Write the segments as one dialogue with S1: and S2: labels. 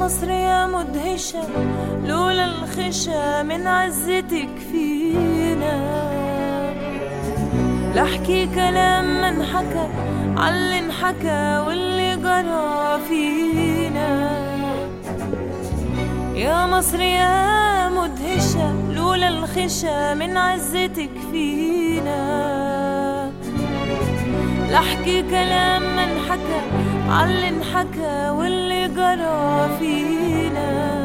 S1: مصر يا مدهشة لولا الخشة من عزتك فينا لحكي كلام من حكى عاللي انحكى واللي جرى فينا يا مصر يا مدهشة لولا الخشة من عزتك فينا لحكي كلام من حكى عاللي انحكى واللي جرى فينا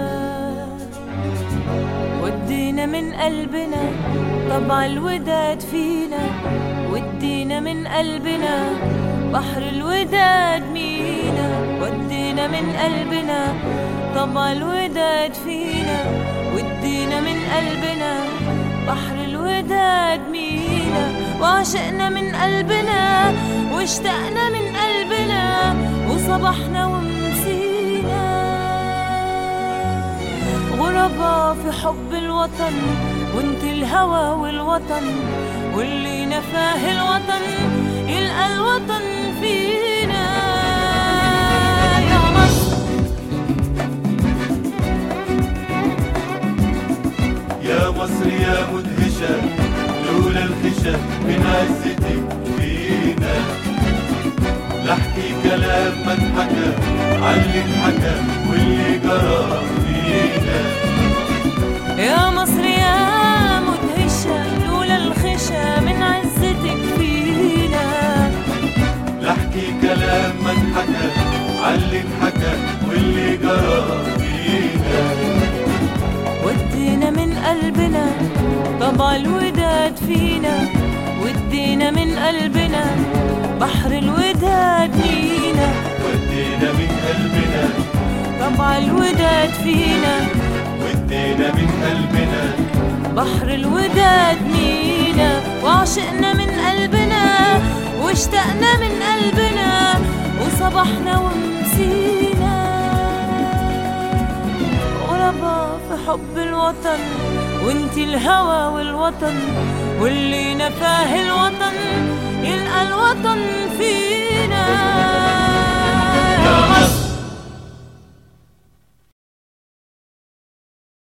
S1: ودينا من قلبنا طبع الوداد فينا ودينا من قلبنا بحر الوداد مينا ودينا من قلبنا طبع الوداد فينا ودينا من قلبنا بحر الوداد مينا وعشقنا من قلبنا واشتقنا من قلبنا وصبحنا ومسينا غربا في حب الوطن وانت الهوى والوطن واللي نفاه الوطن يلقى الوطن فينا يا مصر
S2: يا مصر يا مدهشة لولا الخشة من عزتك فينا لحكي كلام من حكى علي انحكى واللي جرى فينا
S1: يا مصر يا مدهشة لولا الخشة من عزتك فينا
S2: لحكي كلام من حكى علي انحكى واللي جرى فينا
S1: ودينا من قلبنا طبع الوداد فينا ودينا من قلبنا بحر الوداد لينا
S2: ودينا من قلبنا
S1: طبع الوداد فينا
S2: ودينا من قلبنا
S1: بحر الوداد مينا وعشقنا من قلبنا واشتقنا من قلبنا وصبحنا ومسينا غربا في حب الوطن وانت الهوى والوطن واللي نفاه الوطن يلقى الوطن فينا
S2: يا مصر